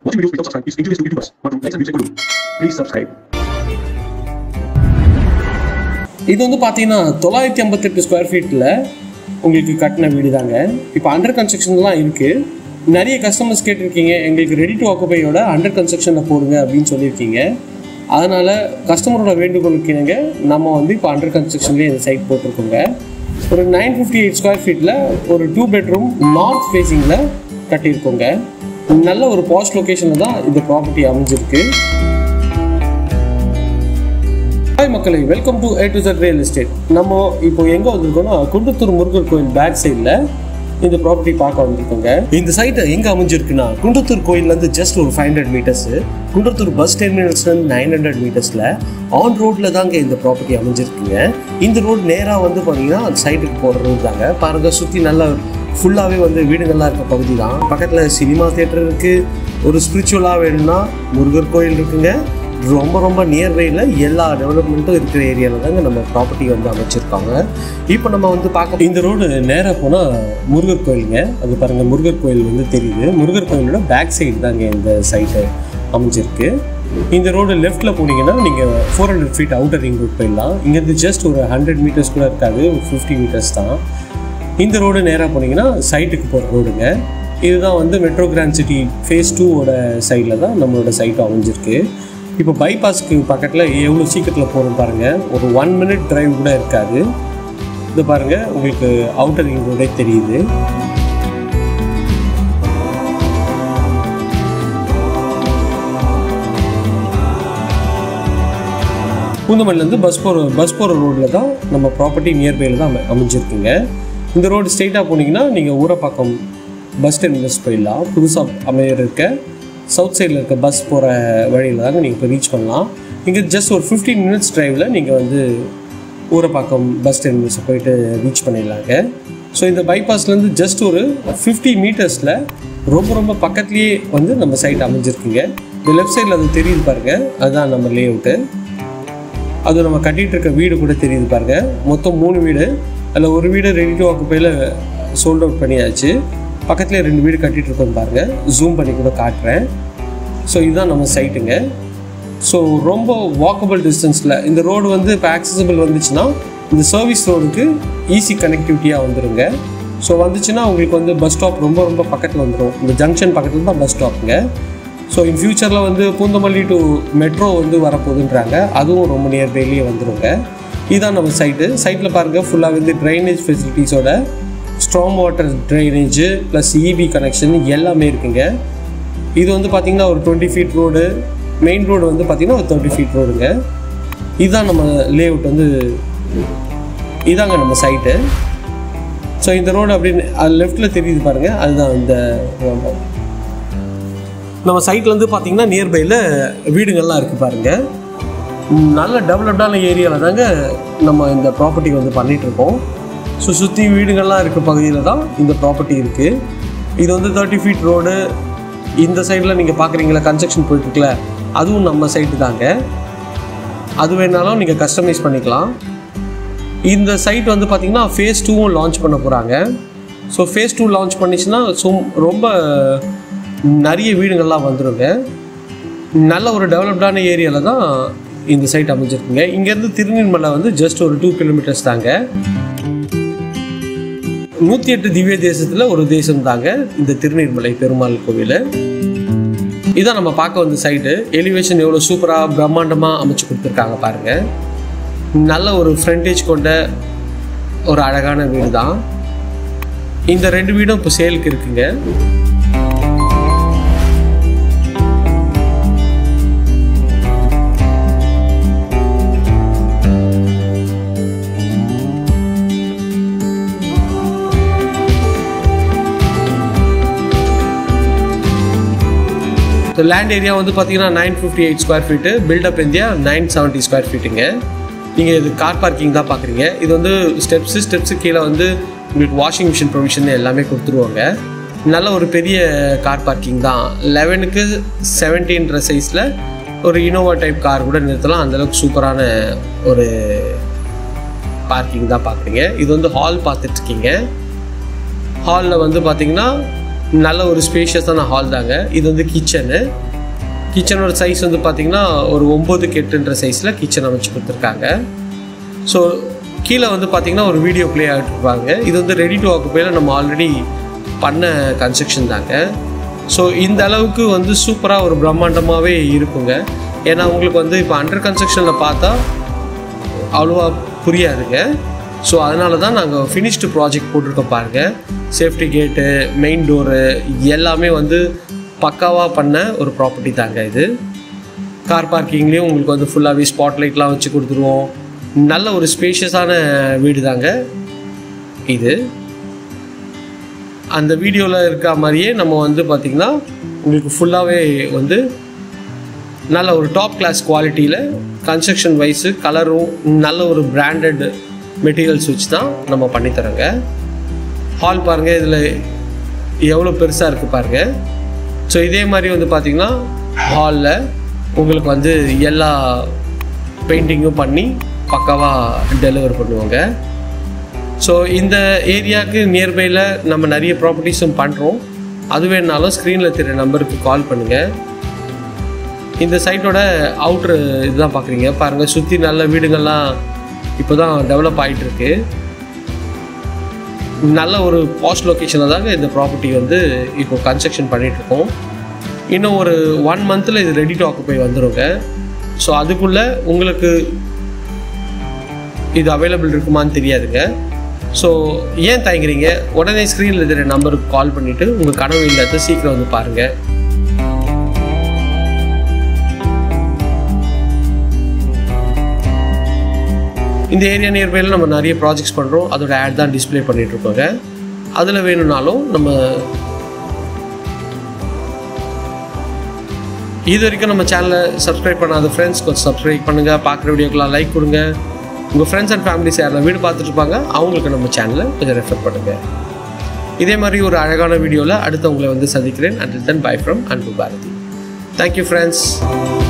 Watching videos without subscribe is injurious to YouTubers மற்றும் likes and views கொடுக்கும் Please subscribe. இது வந்து பார்த்தீங்கன்னா தொள்ளாயிரத்தி ஐம்பத்தெட்டு ஸ்கொயர் ஃபீட்டில் உங்களுக்கு கட்டின வீடு தாங்க இப்போ அண்டர் கன்ஸ்ட்ரக்ஷன்லாம் இருக்குது நிறைய கஸ்டமர்ஸ் கேட்டிருக்கீங்க எங்களுக்கு ரெடி டு ஆக்குபையோட அண்டர் கன்ஸ்ட்ரக்ஷனில் போடுங்க அப்படின்னு சொல்லியிருக்கீங்க அதனால் கஸ்டமரோட வேண்டுகோளுக்கு இணங்க நம்ம வந்து இப்போ அண்டர் கன்ஸ்ட்ரக்ஷன்லேயே இந்த சைட் போட்டிருக்கோங்க ஒரு நைன் ஃபிஃப்டி எயிட் ஸ்கொயர் ஃபீட்டில் ஒரு டூ பெட்ரூம் நார்த் ஃபேஸிங்கில் கட்டியிருக்கோங்க நல்ல ஒரு பாஸ்ட் லொக்கேஷனில் தான் இந்த ப்ராப்பர்ட்டி அமைஞ்சிருக்கு ஹாய் மக்களை welcome to A to Z real estate நம்ம இப்போ எங்கே வந்திருக்கோம்னா குண்டத்தூர் முருகர் கோயில் பேக் சைடில் இந்த ப்ராப்பர்ட்டி பார்க்க வந்திருக்கோங்க இந்த சைட்டை எங்கே அமைஞ்சிருக்குன்னா குண்டத்தூர் கோயிலேருந்து ஜஸ்ட் ஒரு five hundred metres Kundrathur bus டெர்மினல்ஸ்லேருந்து நைன் ஹண்ட்ரட் மீட்டர்ஸில் ஆன் ரோட்டில் தாங்க இந்த ப்ராப்பர்ட்டி அமைஞ்சிருக்குங்க இந்த ரோடு நேராக வந்து பார்த்தீங்கன்னா அந்த சைட்டுக்கு போகிற ரோடு தாங்க பாருங்க சுற்றி நல்லா ஃபுல்லாகவே வந்து வீடுகள்லாம் இருக்க பகுதி தான் பக்கத்தில் சினிமா தியேட்டர் இருக்குது ஒரு ஸ்பிரிச்சுவலாக வேணும்னா முருகர் கோயில் இருக்குங்க ரொம்ப ரொம்ப நியர்பையில் எல்லா டெவலப்மெண்ட்டும் இருக்கிற ஏரியாவில் தாங்க நம்ம ப்ராப்பர்ட்டி வந்து அமைச்சிருக்காங்க இப்போ நம்ம வந்து பார்க்க இந்த ரோடு நேராக போனால் முருகர் கோயிலுங்க அது பாருங்கள் முருகர் கோயில் வந்து தெரியுது முருகர் கோயிலோட பேக் சைடு தாங்க இந்த சைட்டு அமைஞ்சிருக்கு இந்த ரோடு லெஃப்ட்டில் போனீங்கன்னா நீங்கள் four hundred feet outer ring road போயிடலாம் இங்கேருந்து ஜஸ்ட் ஒரு ஹண்ட்ரட் மீட்டர்ஸ் கூட இருக்காது ஒரு ஃபிஃப்டி மீட்டர்ஸ் தான் இந்த ரோடு நேராக போனீங்கன்னா சைட்டுக்கு போகிற ரோடுங்க இதுதான் வந்து மெட்ரோ கிராண்ட் சிட்டி ஃபேஸ் டூவோட சைடில் தான் நம்மளோட சைட் அமைஞ்சிருக்கு இப்போ பைபாஸ்க்கு பக்கத்தில் எவ்வளோ சீக்கிரத்தில் போகிறோம் பாருங்கள் ஒரு ஒன் மினிட் டிரைவ் கூட இருக்காது இது பாருங்கள் உங்களுக்கு அவுட்டர் ரிங் ரோடே தெரியுது பூந்தமல்லிலேருந்து பஸ் போகிற பஸ் போகிற ரோட்டில் தான் நம்ம ப்ராப்பர்ட்டி நியர்பையில் தான் அமை அமைஞ்சிருக்குங்க இந்த ரோடு ஸ்ட்ரெயிட்டாக போனீங்கன்னா நீங்கள் ஊரப்பாக்கம் பஸ் டெர்மினஸ் போயிடலாம் புதுசாக அமைய இருக்க சவுத் சைடில் இருக்க பஸ் போகிற வழியில் தாங்க நீங்கள் இப்போ ரீச் பண்ணலாம் இங்கே ஜஸ்ட் ஒரு ஃபிஃப்டீன் மினிட்ஸ் டிரைவில் நீங்கள் வந்து ஊரப்பாக்கம் பஸ் டெர்மினஸ் போயிட்டு ரீச் பண்ணிடலாங்க ஸோ இந்த பைபாஸ்லேருந்து ஜஸ்ட் ஒரு ஃபிஃப்டி மீட்டர்ஸில் ரொம்ப ரொம்ப பக்கத்துலேயே வந்து நம்ம சைட் அமைஞ்சிருக்குங்க இந்த லெஃப்ட் சைடில் அது தெரியுது பாருங்கள் அதுதான் நம்ம லே அவுட்டு அது நம்ம கட்டிகிட்டு இருக்க வீடு கூட தெரியுது பாருங்க மொத்தம் மூணு வீடு அதில் ஒரு வீடு ரெடி டு ஆக்குப்பையில் சோல்ட் அவுட் பண்ணியாச்சு பக்கத்துலேயே ரெண்டு வீடு கட்டிகிட்டு இருக்கோம் பாருங்க ஜூம் பண்ணி கூட காட்டுறேன் ஸோ இதுதான் நம்ம சைட்டுங்க ஸோ ரொம்ப வாக்கபிள் டிஸ்டன்ஸில் இந்த ரோடு வந்து இப்போ ஆக்சசபிள் வந்துச்சுன்னா இந்த சர்வீஸ் ரோடுக்கு ஈஸி கனெக்டிவிட்டியாக வந்துருங்க ஸோ வந்துச்சுன்னா உங்களுக்கு வந்து பஸ் ஸ்டாப் ரொம்ப ரொம்ப பக்கத்தில் வந்துடும் இந்த ஜங்ஷன் பக்கத்தில் தான் பஸ் ஸ்டாப்புங்க ஸோ இன் ஃபியூச்சரில் வந்து பூந்தமல்லி டு மெட்ரோ வந்து வரப்போகுதுன்றாங்க அதுவும் ரொம்ப நியர்பைலேயே வந்துருங்க இதுதான் நம்ம சைட்டு சைட்டில் பாருங்கள் ஃபுல்லாக வந்து ட்ரைனேஜ் ஃபெசிலிட்டிஸோட strong water drainage plus EB connection எல்லாமே இருக்குங்க இது வந்து பார்த்திங்கன்னா ஒரு twenty feet road main road வந்து பார்த்திங்கன்னா ஒரு தேர்ட்டி ஃபீட் ரோடுங்க இதுதான் நம்ம லேஅவுட் வந்து இதாங்க நம்ம சைட்டு ஸோ இந்த ரோடு அப்படின்னு அது லெஃப்ட்டில் தெரியுது பாருங்கள் அதுதான் இந்த ரோடு நம்ம சைட்லேருந்து பார்த்தீங்கன்னா நியர்பையில் வீடுங்கள்லாம் இருக்குது பாருங்கள் நல்ல டெவலப்டான ஏரியாவில் தாங்க நம்ம இந்த ப்ராப்பர்ட்டி வந்து பண்ணிகிட்ருக்கோம் ஸோ சுற்றி வீடுகள்லாம் இருக்க பகுதியில் தான் இந்த ப்ராப்பர்ட்டி இருக்குது இது வந்து தேர்ட்டி ஃபீட் ரோடு இந்த சைடில் நீங்கள் பார்க்குறீங்களா கன்ஸ்ட்ரக்ஷன் போயிட்டுருக்குல அதுவும் நம்ம சைட்டு தாங்க அது வேணாலும் நீங்கள் கஸ்டமைஸ் பண்ணிக்கலாம் இந்த சைட் வந்து பார்த்திங்கன்னா ஃபேஸ் டூவும் லான்ச் பண்ண போகிறாங்க ஸோ ஃபேஸ் டூ லான்ச் பண்ணிச்சுன்னா சும் ரொம்ப நிறைய வீடுகள்லாம் வந்துருங்க நல்ல ஒரு டெவலப்டான ஏரியாவில் தான் இந்த சைட் அமைஞ்சிருக்குங்க இங்கேருந்து திருநெல்மலை வந்து ஜஸ்ட் ஒரு டூ கிலோமீட்டர்ஸ் தாங்க நூற்றி எட்டு திவ்ய தேசத்தில் ஒரு தேசம் தாங்க இந்த திருநீர்மலை பெருமாள் கோவில் இதான் நம்ம பார்க்க வந்த சைட்டு எலிவேஷன் எவ்வளோ சூப்பராக பிரம்மாண்டமாக அமைச்சு கொடுத்துருக்காங்க பாருங்கள் நல்ல ஒரு ஃப்ரண்டேஜ் கொண்ட ஒரு அழகான வீடு தான் இந்த ரெண்டு வீடும் இப்போ சேலுக்கு இருக்குங்க ஸோ லேண்ட் ஏரியா வந்து பார்த்தீங்கன்னா nine fifty eight square feet built up இந்தியா நைன் செவன்ட்டி ஸ்கொயர் ஃபீட்டுங்க நீங்கள் இது கார் பார்க்கிங் தான் பார்க்குறீங்க இது வந்து ஸ்டெப்ஸு ஸ்டெப்ஸு கீழே வந்து உங்களுக்கு வாஷிங் மிஷின் ப்ரொவிஷன் எல்லாமே கொடுத்துருவாங்க நல்ல ஒரு பெரிய கார் பார்க்கிங் தான் லெவனுக்கு செவன்டீன்ற சைஸில் ஒரு இனோவா டைப் கார் கூட நிறுத்தலாம் அந்தளவுக்கு சூப்பரான ஒரு பார்க்கிங் தான் பார்க்குறீங்க இது வந்து ஹால் பார்த்துட்ருக்கீங்க ஹாலில் வந்து பார்த்தீங்கன்னா நல்ல ஒரு ஸ்பேஷியஸான ஹால் தாங்க இது வந்து கிச்சனு கிச்சனோட சைஸ் வந்து பார்த்திங்கன்னா ஒரு ஒம்பது கெட்டுன்ற சைஸில் கிச்சன் அமைச்சு கொடுத்துருக்காங்க ஸோ கீழே வந்து பார்த்திங்கன்னா ஒரு வீடியோ ப்ளே ஆகிட்டு இருப்பாங்க இது வந்து ரெடி டு ஆக்குப்பையில் நம்ம ஆல்ரெடி பண்ண கன்ஸ்ட்ரக்ஷன் தாங்க ஸோ இந்த அளவுக்கு வந்து சூப்பராக ஒரு பிரம்மாண்டமாகவே இருக்குங்க ஏன்னா உங்களுக்கு வந்து இப்போ அண்டர் கன்ஸ்ட்ரக்ஷனில் பார்த்தா அவ்வளோவா புரியாதுங்க ஸோ அதனால தான் நாங்கள் ஃபினிஷ்டு ப்ராஜெக்ட் போட்டிருக்கோம் பாருங்கள் சேஃப்டி கேட்டு மெயின் டோரு எல்லாமே வந்து பக்காவாக பண்ண ஒரு ப்ராப்பர்ட்டி தாங்க இது கார் பார்க்கிங்லேயும் உங்களுக்கு வந்து ஃபுல்லாகவே ஸ்பாட் லைட்லாம் வச்சு கொடுத்துருவோம் நல்ல ஒரு ஸ்பேஷியஸான வீடு தாங்க இது அந்த வீடியோவில் இருக்க மாதிரியே நம்ம வந்து பார்த்திங்கன்னா உங்களுக்கு ஃபுல்லாகவே வந்து நல்ல ஒரு டாப் கிளாஸ் குவாலிட்டியில் கன்ஸ்ட்ரக்ஷன் வைஸு கலரும் நல்ல ஒரு பிராண்டட் மெட்டீரியல்ஸ் வச்சு தான் நம்ம பண்ணித்தரோங்க ஹால் பாருங்கள் இதில் எவ்வளோ பெருசாக இருக்குது பாருங்கள் ஸோ இதே மாதிரி வந்து பார்த்திங்கன்னா ஹாலில் உங்களுக்கு வந்து எல்லா பெயிண்டிங்கும் பண்ணி பக்காவாக டெலிவர் பண்ணுவாங்க ஸோ இந்த ஏரியாவுக்கு நியர்பையில் நம்ம நிறைய ப்ராப்பர்ட்டிஸும் பண்ணுறோம் அது வேணுனாலும் ஸ்க்ரீனில் தெரிய நம்பருக்கு கால் பண்ணுங்கள் இந்த சைட்டோட அவுட்ரு இதுதான் பார்க்குறீங்க பாருங்கள் சுற்றி நல்ல வீடுங்கள்லாம் இப்போ தான் டெவலப் ஆகிட்டு இருக்கு நல்ல ஒரு பாஸ்ட் லொக்கேஷனில் தாங்க இந்த ப்ராப்பர்ட்டி வந்து இப்போ கன்ஸ்ட்ரக்ஷன் பண்ணிகிட்ருக்கோம் இன்னும் ஒரு ஒன் மந்தில் இது ரெடி டு ஆக்குப்பை வந்துடுங்க ஸோ அதுக்குள்ளே உங்களுக்கு இது அவைலபிள் இருக்குமான்னு தெரியாதுங்க ஸோ ஏன் தயங்குறீங்க உடனே ஸ்க்ரீனில் இருக்கிற நம்பருக்கு கால் பண்ணிவிட்டு உங்கள் கனவு இல்லத்தை சீக்கிரம் வந்து பாருங்கள் இந்த ஏரியா நியர்பையில் நம்ம நிறைய ப்ராஜெக்ட்ஸ் பண்ணுறோம் அதோட ஆட் தான் டிஸ்பிளே பண்ணிகிட்ருக்கோங்க அதில் வேணும்னாலும் நம்ம இது வரைக்கும் நம்ம சேனலை சப்ஸ்கிரைப் பண்ணாத ஃப்ரெண்ட்ஸ் கொஞ்சம் சப்ஸ்கிரைப் பண்ணுங்கள் பார்க்குற வீடியோக்கெலாம் லைக் கொடுங்க உங்கள் ஃப்ரெண்ட்ஸ் அண்ட் ஃபேமிலிஸ் யாரெல்லாம் வீடு பார்த்துட்டு இருப்பாங்க அவங்களுக்கு நம்ம சேனலை கொஞ்சம் ரெஃபர் பண்ணுங்கள் இதே மாதிரி ஒரு அழகான வீடியோவில் அடுத்து உங்களை வந்து சந்திக்கிறேன் அண்டில் தென் பை ஃப்ரம் அன்பு பாரதி தேங்க்யூ ஃப்ரெண்ட்ஸ்